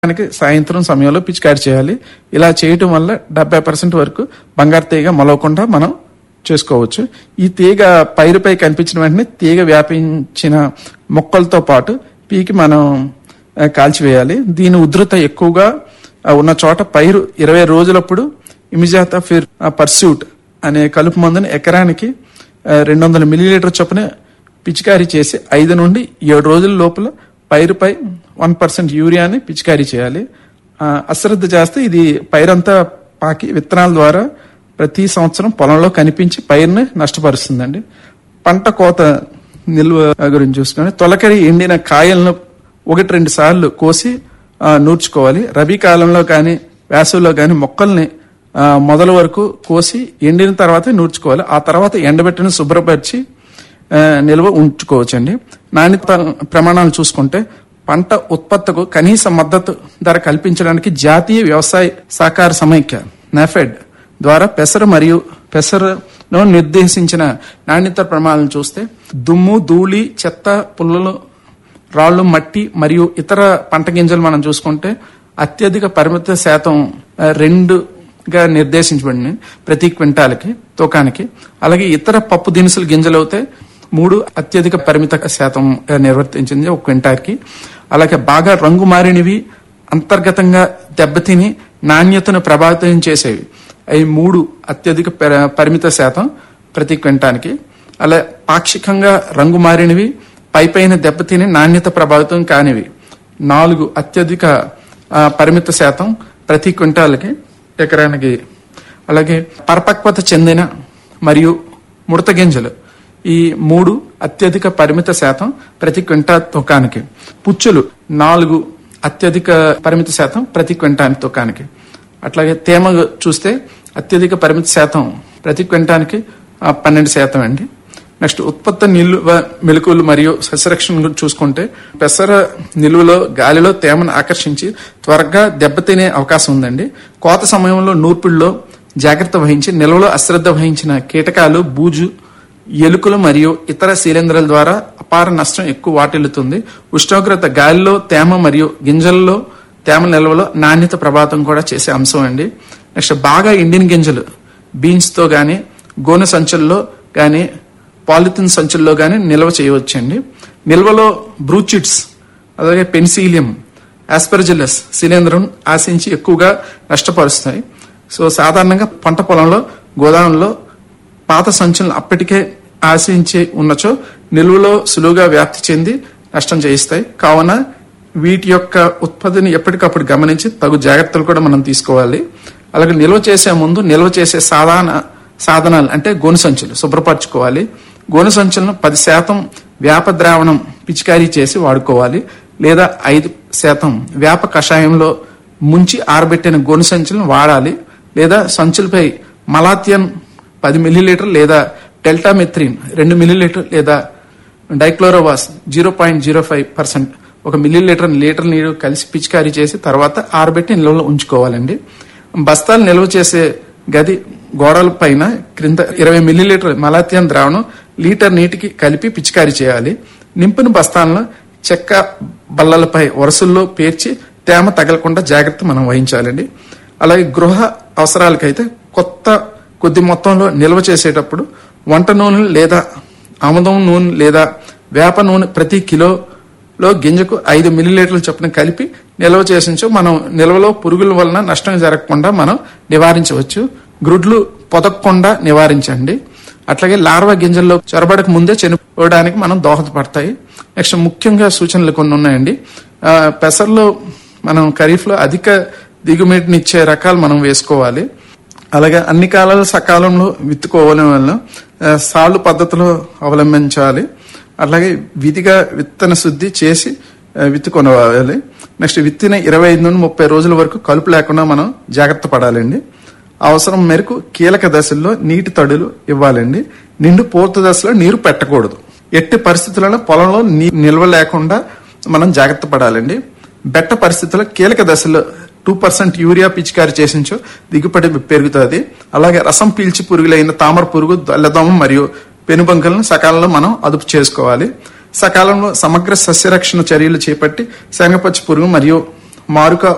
మనకి సాయంత్రం సమయంలో పిచికారి చేయాలి ఇలా చేయటం వల్ల డెబ్బై పర్సెంట్ వరకు బంగారు తీగ మొలవకుండా మనం చేసుకోవచ్చు ఈ తీగ పైరుపై కనిపించిన వెంటనే తీగ వ్యాపించిన మొక్కలతో పాటు పీకి మనం ఆ, కాల్చివేయాలి దీని ఉధృత ఎక్కువగా ఆ, ఉన్న చోట పైరు ఇరవై రోజులప్పుడు ఇమిజాతా ఫిర్ పర్స్యూట్ అనే కలుపు మందుని ఎకరానికి రెండు వందల మిల్లీలీటర్ చొప్పున పిచికారీ చేసి ఐదు నుండి ఏడు రోజుల లోపల పైరుపై వన్ పర్సెంట్ యూరియాని పిచికారీ చేయాలి ఆ, అశ్రద్ధ చేస్తే ఇది పైరంతా పాకి విత్తనాల ద్వారా ప్రతి సంవత్సరం పొలంలో కనిపించి పైరుని నష్టపరుస్తుందండి పంట కోత నిల్వ గురించి చూసుకొని తొలకరి ఎండిన కాయలను ఒకటి రెండు సార్లు కోసి ఆ, నూర్చుకోవాలి రబీ కాలంలో కానీ వేసవిలో కానీ మొక్కల్ని ఆ, మొదల వరకు కోసి ఎండిన తర్వాత నూర్చుకోవాలి ఆ తర్వాత ఎండబెట్టిన శుభ్రపరిచి ఆ, నిల్వ ఉంచుకోవచ్చండి నాణ్యత ప్రమాణాలు చూసుకుంటే పంట ఉత్పత్తికు కనీస మద్దతు ధర కల్పించడానికి జాతీయ వ్యవసాయ సహకార సమైక్య నెఫెడ్ ద్వారా పెసర మరియు పెసరను నిర్దేశించిన నాణ్యత ప్రమాణాలను చూస్తే దుమ్ము ధూళి చెత్త పుల్లలు రాళ్లు మట్టి మరియు ఇతర పంట గింజలు మనం చూసుకుంటే అత్యధిక పరిమిత శాతం ఆ, రెండుగా నిర్దేశించబడింది ప్రతి క్వింటాలకి తూకానికి అలాగే ఇతర పప్పు దినుసులు గింజలు అయితే మూడు అత్యధిక పరిమిత శాతం నిర్వర్తించింది ఒక క్వింటాల్కి అలాగే బాగా రంగు మారినవి అంతర్గతంగా దెబ్బతిని నాణ్యతను ప్రభావితం చేసేవి అవి మూడు అత్యధిక పర- పరిమిత శాతం ప్రతి క్వింటానికి అలా పాక్షికంగా రంగు మారినవి పై పైన దెబ్బతిని నాణ్యత ప్రభావితం కానివి నాలుగు అత్యధిక ఆ, పరిమిత శాతం ప్రతి క్వింటాల్కి ఎకరానికి అలాగే పరిపక్వత చెందిన మరియు ముడత గింజలు ఈ మూడు అత్యధిక పరిమిత శాతం ప్రతి క్వింటా తూకానికి పుచ్చులు నాలుగు అత్యధిక పరిమిత శాతం ప్రతి క్వింటాని తూకానికి అట్లాగే తేమ చూస్తే అత్యధిక పరిమిత శాతం ప్రతి క్వింటానికి ఆ, పన్నెండు శాతం అండి నెక్స్ట్ ఉత్పత్తి నిల్వ మెలకువలు మరియు సస్యరక్షణ గురించి చూసుకుంటే పెసర నిల్వలో గాలిలో తేమను ఆకర్షించి త్వరగా దెబ్బతినే అవకాశం ఉందండి కోత సమయంలో నూర్పిడిలో జాగ్రత్త వహించి నిల్వలో అశ్రద్ధ వహించిన కీటకాలు బూజు ఎలుకలు మరియు ఇతర శీలేంధ్రాల ద్వారా అపార నష్టం ఎక్కువ వాటిల్లుతుంది ఉష్ణోగ్రత గాలిలో తేమ మరియు గింజల్లో తేమ నిల్వలో నాణ్యత ప్రభావితం కూడా చేసే అంశం అండి నెక్స్ట్ బాగా ఎండిన గింజలు బీన్స్ తో గాని గోనె సంచుల్లో గాని పాలిథిన్ సంచుల్లో గాని నిల్వ చేయవచ్చండి నిల్వలో బ్రూచిట్స్ అలాగే పెన్సీలియం ఆస్పర్జిల్లస్ శిలీంధ్రం ఆశించి ఎక్కువగా నష్టపరుస్తాయి సో సాధారణంగా పంట పొలంలో గోదాములో పాత సంచులను అప్పటికే ఆశించి ఉన్నచో నిల్వలో సులువుగా వ్యాప్తి చెంది నష్టం చేయిస్తాయి కావున వీటి యొక్క ఉత్పత్తిని ఎప్పటికప్పుడు గమనించి తగు జాగ్రత్తలు కూడా మనం తీసుకోవాలి అలాగే నిల్వ చేసే ముందు నిల్వ చేసే సాధారణ సాధనాలు అంటే గోను సంచులు శుభ్రపరచుకోవాలి గోను సంచులను పది శాతం వేప ద్రావణం పిచికారీ చేసి వాడుకోవాలి లేదా ఐదు శాతం వేప కషాయంలో ముంచి ఆరబెట్టిన గోను సంచులను వాడాలి లేదా సంచులపై మలాథియన్ పది మిల్లీలీటర్ లేదా డెల్టామెథ్రిన్ రెండు మిల్లీలీటర్ లేదా dichlorvos zero point zero five percent ఒక మిల్లీలీటర్ లీటర్ నీరు కలిసి పిచికారీ చేసి తర్వాత ఆరబెట్టి నిల్వలో ఉంచుకోవాలండి బస్తాలు నిల్వ చేసే గది గోడల పైన క్రింద ఇరవై మిల్లీలీటర్ మలాథియన్ ద్రావణం లీటర్ నీటికి కలిపి పిచికారీ చేయాలి నింపిన బస్తాలను చెక్క బల్లలపై వరుసల్లో పేర్చి తేమ తగలకుండా జాగ్రత్త మనం వహించాలండి అలాగే గృహ అవసరాలకైతే కొత్త కొద్ది మొత్తంలో నిల్వ చేసేటప్పుడు వంట నూనె లేదా ఆముదం నూనె లేదా వేప నూనె ప్రతి కిలోలో గింజకు ఐదు మిల్లీలీటర్ల చొప్పున కలిపి నిల్వ చేసించు మనం నిల్వలో పురుగుల వలన నష్టం జరగకుండా మనం నివారించవచ్చు గ్రుడ్లు పొదగకుండా నివారించండి అట్లాగే లార్వా గింజల్లో చొరబడక ముందే చనిపోవడానికి మనం దోహదపడతాయి నెక్స్ట్ ముఖ్యంగా సూచనలు కొన్ని ఉన్నాయండి ఆ, పెసర్లో మనం ఖరీఫ్లో అధిక దిగుమతినిచ్చే రకాలు మనం వేసుకోవాలి అలాగే అన్ని కాలాలు సకాలంలో విత్తుకోవడం వల్ల ఆ, సాళ్ళు పద్ధతిలో అవలంబించాలి అలాగే విధిగా విత్తన శుద్ధి చేసి ఆ, విత్తుకొనవాలి నెక్స్ట్ విత్తిన ఇరవై ఐదు నుండి ముప్పై రోజుల వరకు కలుపు లేకుండా మనం జాగ్రత్త పడాలండి అవసరం మేరకు కీలక దశల్లో నీటి తడులు ఇవ్వాలండి నిండు పూర్తి దశలో నీరు పెట్టకూడదు ఎట్టి పరిస్థితులలో పొలంలో నీరు నిల్వ లేకుండా మనం జాగ్రత్త పడాలండి బెట్ట పరిస్థితుల్లో కీలక దశలో టూ పర్సెంట్ యూరియా పిచికారి చేసించో దిగుబడి పెరుగుతుంది అలాగే రసం పీల్చి పురుగులైన తామర పురుగు దల్లదోమ మరియు పెనుబంకలను సకాలంలో మనం అదుపు చేసుకోవాలి సకాలంలో సమగ్ర సస్యరక్షణ చర్యలు చేపట్టి శనగపచ్చి పురుగు మరియు మారుక